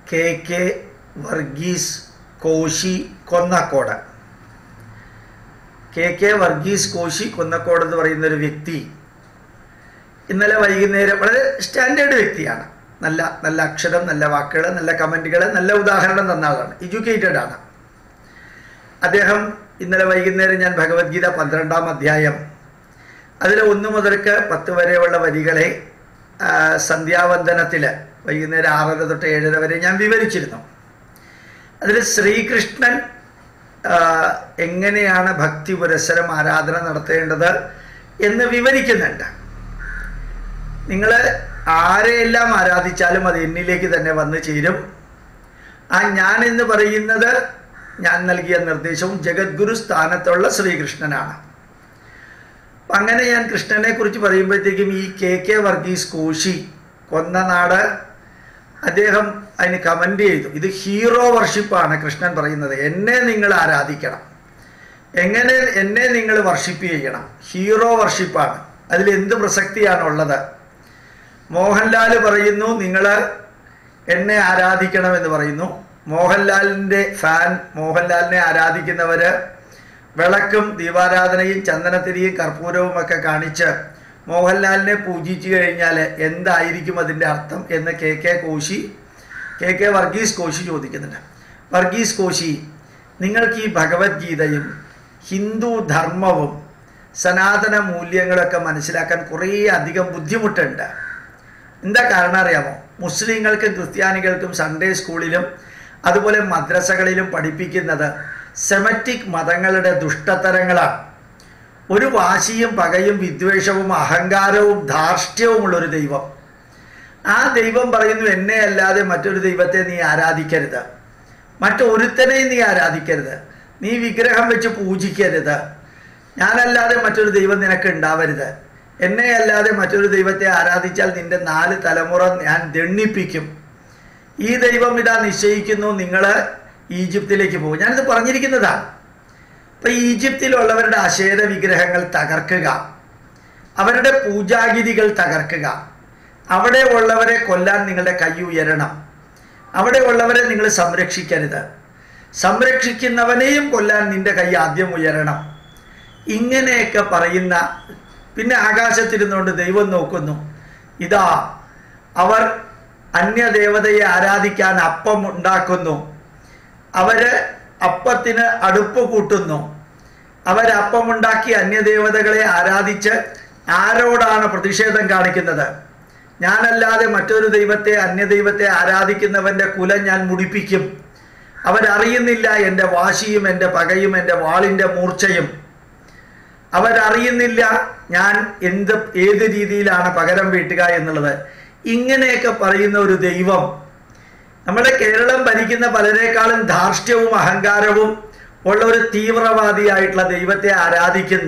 K K Varghese Koshy Konnakkode K K Varghese Koshy Konnakkode എന്ന് പറയുന്ന ഒരു വ്യക്തി ഇന്നലെ വൈകുന്നേരം വളരെ സ്റ്റാൻഡേർഡ് വ്യക്തിയാണ് നല്ല നല്ല അക്ഷരം നല്ല വാക്കുകൾ നല്ല കമൻറ്റുകൾ നല്ല ഉദാഹരണം തന്ന ആളാണ് എഡ്യൂക്കേറ്റഡ് ആണ് അദ്ദേഹം ഇന്നലെ വൈകുന്നേരം ഞാൻ ഭഗവത്ഗീത പന്ത്രണ്ടാം അധ്യായം അതിൽ ഒന്ന് മുതൽക്ക് പത്ത് വരെയുള്ള വരികളെ ആ, സന്ധ്യാവന്ദനത്തിൽ വൈകുന്നേരം ആറര തൊട്ട് ഏഴര വരെ ഞാൻ വിവരിച്ചിരുന്നു അതിൽ ശ്രീകൃഷ്ണൻ ആ, എങ്ങനെയാണ് ഭക്തി പുരസ്സരം ആരാധന നടത്തേണ്ടത് എന്ന് വിവരിക്കുന്നുണ്ട് നിങ്ങൾ ആരെയെല്ലാം ആരാധിച്ചാലും അത് എന്നിലേക്ക് തന്നെ വന്നു ചേരും ആ ഞാൻ എന്ന് പറയുന്നത് ഞാൻ നൽകിയ നിർദ്ദേശവും ജഗദ്ഗുരു സ്ഥാനത്തുള്ള ശ്രീകൃഷ്ണനാണ് അപ്പം അങ്ങനെ ഞാൻ കൃഷ്ണനെ കുറിച്ച് പറയുമ്പോഴത്തേക്കും ഈ കെ കെ വർഗീസ് കോശി കൊന്ന നാട് അദ്ദേഹം അതിന് കമൻ്റ് ചെയ്തു ഇത് ഹീറോ വർഷിപ്പാണ് കൃഷ്ണൻ പറയുന്നത് എന്നെ നിങ്ങൾ ആരാധിക്കണം എങ്ങനെ എന്നെ നിങ്ങൾ വർഷിപ്പ് ചെയ്യണം ഹീറോ വർഷിപ്പാണ് അതിൽ എന്ത് പ്രസക്തിയാണുള്ളത് മോഹൻലാൽ പറയുന്നു നിങ്ങൾ എന്നെ ആരാധിക്കണമെന്ന് പറയുന്നു മോഹൻലാലിൻ്റെ ഫാൻ മോഹൻലാലിനെ ആരാധിക്കുന്നവര് വിളക്കും ദീപാരാധനയും ചന്ദനത്തിരിയും കർപ്പൂരവും ഒക്കെ കാണിച്ച് മോഹൻലാലിനെ പൂജിച്ചു കഴിഞ്ഞാൽ എന്തായിരിക്കും അതിൻ്റെ അർത്ഥം എന്ന് K K Koshy K K Varghese Koshy ചോദിക്കുന്നുണ്ട് വർഗീസ് കോശി നിങ്ങൾക്ക് ഈ ഭഗവത്ഗീതയും ഹിന്ദു ധർമ്മവും സനാതന മൂല്യങ്ങളൊക്കെ മനസ്സിലാക്കാൻ കുറേ അധികം ബുദ്ധിമുട്ടുണ്ട് എന്താ കാരണം അറിയാമോ മുസ്ലിങ്ങൾക്കും ക്രിസ്ത്യാനികൾക്കും സൺഡേ സ്കൂളിലും അതുപോലെ മദ്രസകളിലും പഠിപ്പിക്കുന്നത് സെമറ്റിക് മതങ്ങളുടെ ദുഷ്ടതരങ്ങളാണ് ഒരു വാശിയും പകയും വിദ്വേഷവും അഹങ്കാരവും ധാർഷ്ട്യവുമുള്ള ഒരു ദൈവം ആ ദൈവം പറയുന്നു എന്നെ അല്ലാതെ മറ്റൊരു ദൈവത്തെ നീ ആരാധിക്കരുത് മറ്റൊരുത്തനെയും നീ ആരാധിക്കരുത് നീ വിഗ്രഹം വെച്ച് പൂജിക്കരുത് ഞാനല്ലാതെ മറ്റൊരു ദൈവം നിനക്ക് ഉണ്ടാവരുത് എന്നെ അല്ലാതെ മറ്റൊരു ദൈവത്തെ ആരാധിച്ചാൽ നിന്റെ നാല് തലമുറ ഞാൻ ദണ്ണിപ്പിക്കും ഈ ദൈവം ഇതാ നിശ്ചയിക്കുന്നു നിങ്ങൾ ഈജിപ്തിലേക്ക് പോകും ഞാനിത് പറഞ്ഞിരിക്കുന്നതാണ് അപ്പൊ ഈജിപ്തിലുള്ളവരുടെ അശേര വിഗ്രഹങ്ങൾ തകർക്കുക അവരുടെ പൂജാഗിരികൾ തകർക്കുക അവിടെ ഉള്ളവരെ കൊല്ലാൻ നിങ്ങളുടെ കൈ ഉയരണം അവിടെ ഉള്ളവരെ നിങ്ങൾ സംരക്ഷിക്കരുത് സംരക്ഷിക്കുന്നവനെയും കൊല്ലാൻ നിന്റെ കൈ ആദ്യം ഉയരണം ഇങ്ങനെയൊക്കെ പറയുന്ന പിന്നെ ആകാശത്തിരുന്നുകൊണ്ട് ദൈവം നോക്കുന്നു ഇതാ അവർ അന്യദേവതയെ ആരാധിക്കാൻ അപ്പം ഉണ്ടാക്കുന്നു അവര് അപ്പത്തിന് അടുപ്പ് കൂട്ടുന്നു അവരപ്പമുണ്ടാക്കി അന്യദേവതകളെ ആരാധിച്ച് ആരോടാണ് പ്രതിഷേധം കാണിക്കുന്നത് ഞാനല്ലാതെ മറ്റൊരു ദൈവത്തെ അന്യദൈവത്തെ ആരാധിക്കുന്നവന്റെ കുലം ഞാൻ മുടിപ്പിക്കും അവരറിയുന്നില്ല എൻ്റെ വാശിയും എൻ്റെ പകയും എൻ്റെ വാളിൻ്റെ മൂർച്ചയും അവരറിയുന്നില്ല ഞാൻ എന്ത് ഏത് രീതിയിലാണ് പകരം വീട്ടുക എന്നുള്ളത് ഇങ്ങനെയൊക്കെ പറയുന്ന ഒരു ദൈവം നമ്മുടെ കേരളം ഭരിക്കുന്ന പലരെക്കാളും ധാർഷ്ട്യവും അഹങ്കാരവും ഉള്ള ഒരു തീവ്രവാദിയായിട്ടുള്ള ദൈവത്തെ ആരാധിക്കുന്ന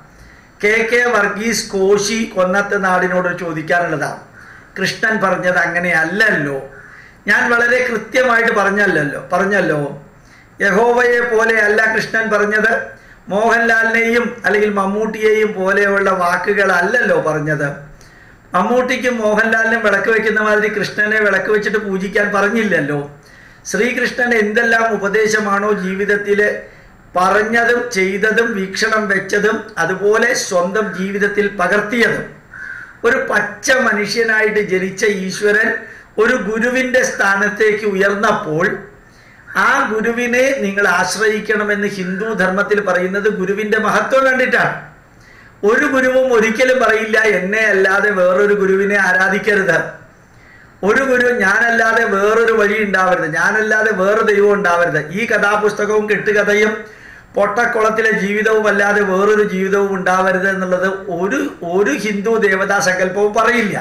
കെ കെ വർഗീസ് കോശി കൊന്നത്തെ നാടിനോട് ചോദിക്കാനുള്ളതാണ് കൃഷ്ണൻ പറഞ്ഞത് അങ്ങനെയല്ലല്ലോ ഞാൻ വളരെ കൃത്യമായിട്ട് പറഞ്ഞല്ലല്ലോ പറഞ്ഞല്ലോ യഹോവയെ പോലെയല്ല കൃഷ്ണൻ പറഞ്ഞത് മോഹൻലാലിനെയും അല്ലെങ്കിൽ മമ്മൂട്ടിയെയും പോലെയുള്ള വാക്കുകളല്ലല്ലോ പറഞ്ഞത് മമ്മൂട്ടിക്കും മോഹൻലാലിനും വിളക്ക് വെക്കുന്ന മാതിരി കൃഷ്ണനെ വിളക്ക് വെച്ചിട്ട് പൂജിക്കാൻ പറഞ്ഞില്ലല്ലോ ശ്രീകൃഷ്ണൻ എന്തെല്ലാം ഉപദേശമാണോ ജീവിതത്തിൽ പറഞ്ഞതും ചെയ്തതും വീക്ഷണം വെച്ചതും അതുപോലെ സ്വന്തം ജീവിതത്തിൽ പകർത്തിയതും ഒരു പച്ച മനുഷ്യനായിട്ട് ജനിച്ച ഈശ്വരൻ ഒരു ഗുരുവിൻ്റെ സ്ഥാനത്തേക്ക് ഉയർന്നപ്പോൾ ആ ഗുരുവിനെ നിങ്ങൾ ആശ്രയിക്കണമെന്ന് ഹിന്ദു ധർമ്മത്തിൽ പറയുന്നത് ഗുരുവിൻ്റെ മഹത്വം കണ്ടിട്ടാണ് ഒരു ഗുരുവും ഒരിക്കലും പറയില്ല എന്നെ അല്ലാതെ വേറൊരു ഗുരുവിനെ ആരാധിക്കരുത് ഒരു ഗുരു ഞാനല്ലാതെ വേറൊരു വഴി ഉണ്ടാവരുത് ഞാനല്ലാതെ വേറെ ദൈവം ഉണ്ടാവരുത് ഈ കഥാപുസ്തകവും കെട്ടുകഥയും പൊട്ടക്കുളത്തിലെ ജീവിതവും അല്ലാതെ വേറൊരു ജീവിതവും ഉണ്ടാവരുത് എന്നുള്ളത് ഒരു ഒരു ഹിന്ദു ദേവതാ സങ്കല്പവും പറയില്ല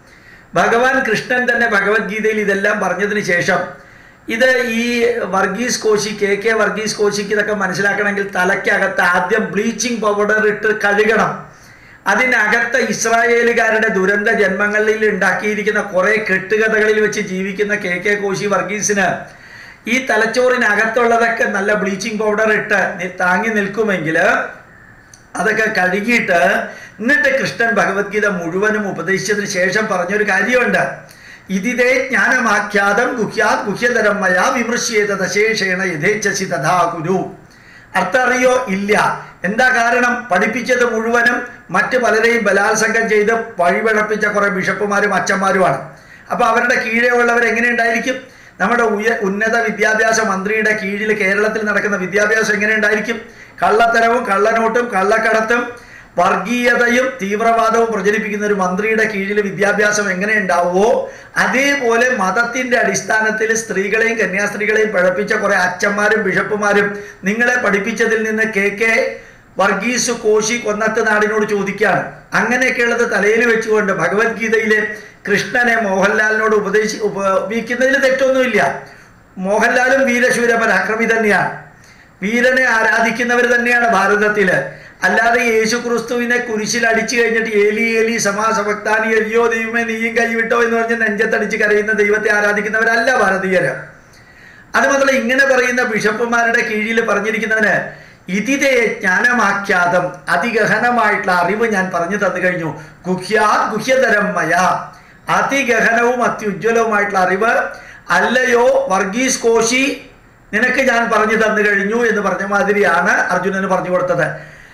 ഭഗവാൻ കൃഷ്ണൻ തന്നെ ഭഗവത്ഗീതയിൽ ഇതെല്ലാം പറഞ്ഞതിന് ശേഷം ഇത് ഈ വർഗീസ് കോശി കെ കെ വർഗീസ് കോശിക്ക് ഇതൊക്കെ മനസ്സിലാക്കണമെങ്കിൽ തലയ്ക്കകത്ത് ആദ്യം ബ്ലീച്ചിങ് പൗഡർ ഇട്ട് കഴുകണം അതിനകത്ത് ഇസ്രായേലുകാരുടെ ദുരന്ത ജന്മങ്ങളിൽ ഉണ്ടാക്കിയിരിക്കുന്ന കുറെ കെട്ടുകഥകളിൽ വെച്ച് ജീവിക്കുന്ന കെ കെ കോശി വർഗീസിന് ഈ തലച്ചോറിനകത്തുള്ളതൊക്കെ നല്ല ബ്ലീച്ചിങ് പൗഡർ ഇട്ട് നി- താങ്ങി നിൽക്കുമെങ്കിൽ അതൊക്കെ കഴുകിയിട്ട് എന്നിട്ട് കൃഷ്ണൻ ഭഗവത്ഗീത മുഴുവനും ഉപദേശിച്ചതിന് ശേഷം പറഞ്ഞൊരു കാര്യമുണ്ട് ഇതിതേ ജ്ഞാനമാഖ്യാതം ഗുഹ്യാത് ഗുഹ്യതരം മയാ വിമൃശ്യേത ദശേഷേണ യഥേച്ഛസി തഥാ കുരു അർത്ഥം അറിയോ ഇല്ല എന്താ കാരണം പഠിപ്പിച്ചത് മുഴുവനും മറ്റ് പലരെയും ബലാത്സംഗം ചെയ്ത് വഴിപിഴപ്പിച്ച കുറെ ബിഷപ്പുമാരും അച്ഛന്മാരുമാണ് അപ്പൊ അവരുടെ കീഴേ ഉള്ളവർ എങ്ങനെ ഉണ്ടായിരിക്കും നമ്മുടെ ഉയ ഉന്നത വിദ്യാഭ്യാസ മന്ത്രിയുടെ കീഴിൽ കേരളത്തിൽ നടക്കുന്ന വിദ്യാഭ്യാസം എങ്ങനെ ഉണ്ടായിരിക്കും കള്ളത്തരവും കള്ളനോട്ടും കള്ളക്കടത്തും വർഗീയതയും തീവ്രവാദവും പ്രചരിപ്പിക്കുന്ന ഒരു മന്ത്രിയുടെ കീഴിൽ വിദ്യാഭ്യാസം എങ്ങനെ ഉണ്ടാവുമോ അതേപോലെ മതത്തിന്റെ അടിസ്ഥാനത്തിൽ സ്ത്രീകളെയും കന്യാസ്ത്രീകളെയും പഴപ്പിച്ച കുറെ അച്ഛന്മാരും ബിഷപ്പുമാരും നിങ്ങളെ പഠിപ്പിച്ചതിൽ നിന്ന് കെ കെ വർഗീസ് കോശി കൊന്നത്ത് നാടിനോട് ചോദിക്കുകയാണ് അങ്ങനെയൊക്കെയുള്ളത് തലയിൽ വെച്ചുകൊണ്ട് ഭഗവത്ഗീതയിലെ കൃഷ്ണനെ മോഹൻലാലിനോട് ഉപദേശി ഉപയോഗിക്കുന്നതിൽ തെറ്റൊന്നുമില്ല മോഹൻലാലും വീരശൂര പരാക്രമി തന്നെയാണ് വീരനെ ആരാധിക്കുന്നവർ തന്നെയാണ് ഭാരതത്തില് അല്ലാതെ യേശു ക്രിസ്തുവിനെ കുരിശിൽ അടിച്ചു കഴിഞ്ഞിട്ട് ഏലി ഏലി സമാസഭക്താനി അയ്യോ ദൈവമേ നീയും കൈവിട്ടോ എന്ന് പറഞ്ഞ് നെഞ്ചത്തടിച്ച് കരയുന്ന ദൈവത്തെ ആരാധിക്കുന്നവരല്ല ഭാരതീയര് അത് മാത്രമല്ല ഇങ്ങനെ പറയുന്ന ബിഷപ്പുമാരുടെ കീഴിൽ പറഞ്ഞിരിക്കുന്നവന് ഇതിതേ ജ്ഞാനമാഖ്യാതം അതിഗഹനമായിട്ടുള്ള അറിവ് ഞാൻ പറഞ്ഞു തന്നു കഴിഞ്ഞു ഗുഹ്യാ ഗുഹ്യതരം മയ അതിഗഹനവും അത്യുജ്വലവുമായിട്ടുള്ള അറിവ് അല്ലയോ വർഗീസ് കോശി നിനക്ക് ഞാൻ പറഞ്ഞു തന്നു കഴിഞ്ഞു എന്ന് പറഞ്ഞ മാതിരിയാണ് അർജുനന് പറഞ്ഞു കൊടുത്തത്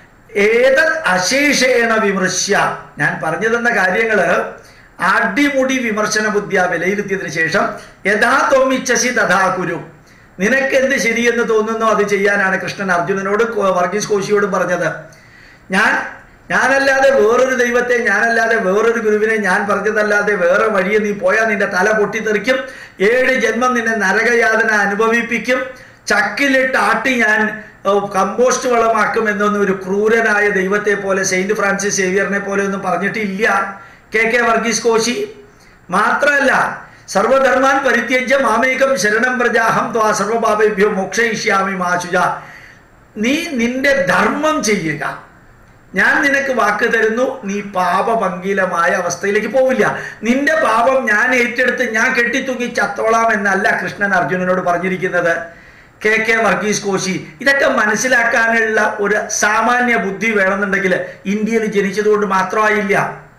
ഏത് അശേഷേണ വിമർശ്യ ഞാൻ പറഞ്ഞു തന്ന കാര്യങ്ങള് അടിമുടി വിമർശന ബുദ്ധിയ വിലയിരുത്തിയതിനു ശേഷം യഥാ തൊമ്മിച്ചസി തഥാ കുരു നിനക്ക് എന്ത് ശരിയെന്ന് തോന്നുന്നോ അത് ചെയ്യാനാണ് കൃഷ്ണൻ അർജുനനോട് കോ- വർഗീസ് കോശിയോടും പറഞ്ഞത് ഞാൻ ഞാനല്ലാതെ വേറൊരു ദൈവത്തെ ഞാനല്ലാതെ വേറൊരു ഗുരുവിനെ ഞാൻ പറഞ്ഞതല്ലാതെ വേറെ വഴിയെ നീ പോയാൽ നിന്റെ തല പൊട്ടിത്തെറിക്കും ഏഴ് ജന്മം നിന്നെ നരകയാതന അനുഭവിപ്പിക്കും ചക്കിലിട്ട് ആട്ടി ഞാൻ ഓ, കമ്പോസ്റ്റ് വളമാക്കും എന്നൊന്നും ഒരു ക്രൂരനായ ദൈവത്തെ പോലെ സെയിന്റ് ഫ്രാൻസിസ് സേവിയറിനെ പോലെ ഒന്നും പറഞ്ഞിട്ടില്ല കെ കെ വർഗീസ് കോശി മാത്രമല്ല സർവധർമാൻ പരിത്യജ്യ മാമേകം ശരണം പ്രജാഹം ത്വാ സർവപാപേഭ്യോ മോക്ഷയിഷ്യാമി മാശുജ നീ നിന്റെ ധർമ്മം ചെയ്യുക ഞാൻ നിനക്ക് വാക്ക് തരുന്നു നീ പാപപങ്കിലമായ അവസ്ഥയിലേക്ക് പോവില്ല നിന്റെ പാപം ഞാൻ ഏറ്റെടുത്ത് ഞാൻ കെട്ടിത്തൂക്കി ചത്തോളാം എന്നല്ല കൃഷ്ണൻ അർജുനനോട് പറഞ്ഞിരിക്കുന്നത് കെ കെ വർഗീസ് കോശി ഇതൊക്കെ മനസ്സിലാക്കാനുള്ള ഒരു സാമാന്യ ബുദ്ധി വേണമെന്നുണ്ടെങ്കിൽ ഇന്ത്യയിൽ ജനിച്ചതുകൊണ്ട് മാത്രമായില്ല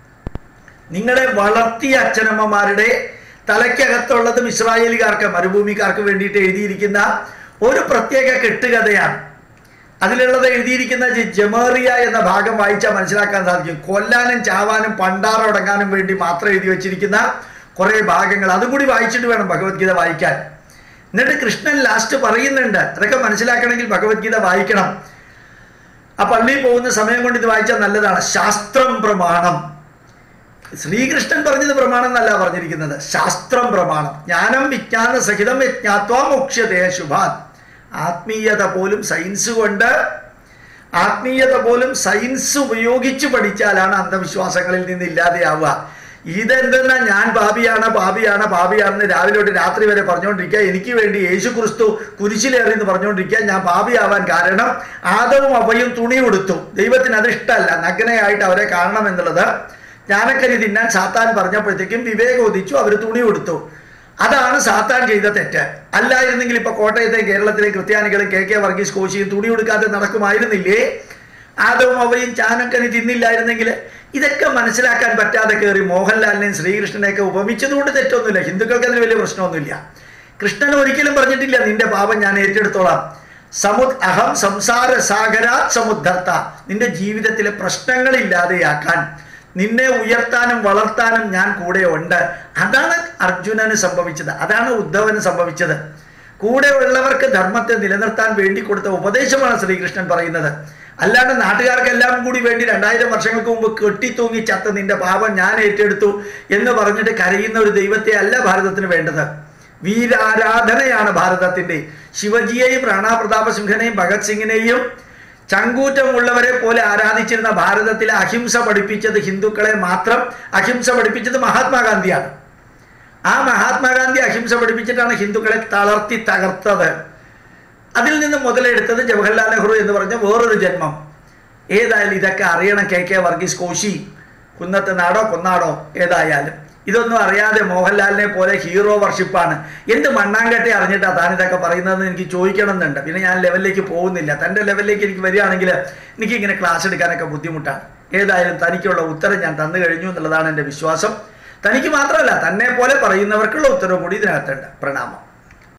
നിങ്ങളെ വളർത്തിയ അച്ഛനമ്മമാരുടെ തലയ്ക്കകത്തുള്ളതും ഇസ്രായേലികാർക്ക് മരുഭൂമിക്കാർക്ക് വേണ്ടിയിട്ട് എഴുതിയിരിക്കുന്ന ഒരു പ്രത്യേക കെട്ടുകഥയാണ് അതിലുള്ളത് എഴുതിയിരിക്കുന്ന ജ- ജമേറിയ എന്ന ഭാഗം വായിച്ചാൽ മനസ്സിലാക്കാൻ സാധിക്കും കൊല്ലാനും ചാവാനും പണ്ടാറടങ്ങാനും വേണ്ടി മാത്രം എഴുതി വെച്ചിരിക്കുന്ന കുറേ ഭാഗങ്ങൾ അതും കൂടി വായിച്ചിട്ട് വേണം ഭഗവത്ഗീത വായിക്കാൻ എന്നിട്ട് കൃഷ്ണൻ ലാസ്റ്റ് പറയുന്നുണ്ട് അതൊക്കെ മനസ്സിലാക്കണമെങ്കിൽ ഭഗവത്ഗീത വായിക്കണം ആ പള്ളിയിൽ പോകുന്ന സമയം കൊണ്ട് ഇത് വായിച്ചാൽ നല്ലതാണ് ശാസ്ത്രം പ്രമാണം ശ്രീകൃഷ്ണൻ പറഞ്ഞത് പ്രമാണം എന്നല്ല പറഞ്ഞിരിക്കുന്നത് ശാസ്ത്രം പ്രമാണം ജ്ഞാനം വിജ്ഞാന സഹിതം യജ്ഞാത്വാ മോക്ഷ്യതേ ശുഭാൻ ആത്മീയത പോലും സയൻസ് കൊണ്ട് ആത്മീയത പോലും സയൻസ് ഉപയോഗിച്ച് പഠിച്ചാലാണ് അന്ധവിശ്വാസങ്ങളിൽ നിന്ന് ഇല്ലാതെയാവുക ഇതെന്തെന്നാ ഞാൻ പാപിയാണ് പാപിയാണ് പാപിയാണെന്ന് രാവിലെ തൊട്ട് രാത്രി വരെ പറഞ്ഞുകൊണ്ടിരിക്കുക എനിക്ക് വേണ്ടി യേശു ക്രിസ്തു കുരിശിലേറി എന്ന് പറഞ്ഞുകൊണ്ടിരിക്കുക ഞാൻ പാപിയാവാൻ കാരണം ആദവും അവയും തുണി ഉടുത്തു ദൈവത്തിന് അത് ഇഷ്ടമല്ല നഗ്നയായിട്ട് അവരെ കാണണം എന്നുള്ളത് ജ്ഞാനക്കരി തിന്നാൻ സാത്താൻ പറഞ്ഞപ്പോഴത്തേക്കും വിവേകം ഉദിച്ചു അവർ തുണി കൊടുത്തു അതാണ് സാത്താൻ ചെയ്ത തെറ്റ് അല്ലായിരുന്നെങ്കിൽ ഇപ്പൊ കോട്ടയത്തെ കേരളത്തിലെ ക്രിസ്ത്യാനികളും കെ കെ വർഗീസ് കോശിയും തുണി കൊടുക്കാതെ നടക്കുമായിരുന്നില്ലേ ആദവും അവയും ചാനക്കനി തിന്നില്ലായിരുന്നെങ്കിൽ ഇതൊക്കെ മനസ്സിലാക്കാൻ പറ്റാതെ കയറി മോഹൻലാലിനെയും ശ്രീകൃഷ്ണനെയൊക്കെ ഉപമിച്ചതുകൊണ്ട് തെറ്റൊന്നുമില്ല ഹിന്ദുക്കൾക്ക് അതിന് വലിയ പ്രശ്നമൊന്നുമില്ല കൃഷ്ണൻ ഒരിക്കലും പറഞ്ഞിട്ടില്ല നിന്റെ പാപം ഞാൻ ഏറ്റെടുത്തോളാം സമുദ് അഹം സംസാര സാഗരാത് സമുദ്ധർത്ത നിന്റെ ജീവിതത്തിലെ പ്രശ്നങ്ങൾ ഇല്ലാതെയാക്കാൻ നിന്നെ ഉയർത്താനും വളർത്താനും ഞാൻ കൂടെ ഉണ്ട് അതാണ് അർജുനന് സംഭവിച്ചത് അതാണ് ഉദ്ധവന് സംഭവിച്ചത് കൂടെ ഉള്ളവർക്ക് ധർമ്മത്തെ നിലനിർത്താൻ വേണ്ടി കൊടുത്ത ഉപദേശമാണ് ശ്രീകൃഷ്ണൻ പറയുന്നത് അല്ലാണ്ട് നാട്ടുകാർക്കെല്ലാം കൂടി വേണ്ടി രണ്ടായിരം വർഷങ്ങൾക്ക് മുമ്പ് കെട്ടിത്തൂങ്ങി ചത്ത നിന്റെ പാപം ഞാൻ ഏറ്റെടുത്തു എന്ന് പറഞ്ഞിട്ട് കരയുന്ന ഒരു ദൈവത്തെ അല്ല ഭാരതത്തിന് വേണ്ടത് വീരാരാധനയാണ് ഭാരതത്തിന്റെ ശിവജിയെയും റാണാ പ്രതാപ സിംഹനെയും ഭഗത് സിംഗിനെയും ചങ്കൂറ്റമുള്ളവരെ പോലെ ആരാധിച്ചിരുന്ന ഭാരതത്തിലെ അഹിംസ പഠിപ്പിച്ചത് ഹിന്ദുക്കളെ മാത്രം അഹിംസ പഠിപ്പിച്ചത് മഹാത്മാഗാന്ധിയാണ് ആ മഹാത്മാഗാന്ധി അഹിംസ പഠിപ്പിച്ചിട്ടാണ് ഹിന്ദുക്കളെ തളർത്തി തകർത്തത് അതിൽ നിന്ന് മുതലെടുത്തത് ജവഹർലാൽ നെഹ്റു എന്ന് പറഞ്ഞ വേറൊരു ജന്മം ഏതായാലും ഇതൊക്കെ അറിയണം കെ കെ വർഗീസ് കോശി കുന്നത്ത് നാടോ കൊന്നാടോ ഏതായാലും ഇതൊന്നും അറിയാതെ മോഹൻലാലിനെ പോലെ ഹീറോ വർഷിപ്പാണ് എന്ത് മണ്ണാങ്കട്ടെ അറിഞ്ഞിട്ടാ താൻ ഇതൊക്കെ പറയുന്നതെന്ന് എനിക്ക് ചോദിക്കണം എന്നുണ്ട് പിന്നെ ഞാൻ ലെവലിലേക്ക് പോകുന്നില്ല തൻ്റെ ലെവലിലേക്ക് എനിക്ക് വരികയാണെങ്കിൽ എനിക്ക് ഇങ്ങനെ ക്ലാസ് എടുക്കാനൊക്കെ ബുദ്ധിമുട്ടാണ് ഏതായാലും തനിക്കുള്ള ഉത്തരം ഞാൻ തന്നു കഴിഞ്ഞു എന്നുള്ളതാണ് എൻ്റെ വിശ്വാസം തനിക്ക് മാത്രമല്ല തന്നെ പോലെ പറയുന്നവർക്കുള്ള ഉത്തരവ് കൂടി ഇതിനകത്തുണ്ട് പ്രണാമം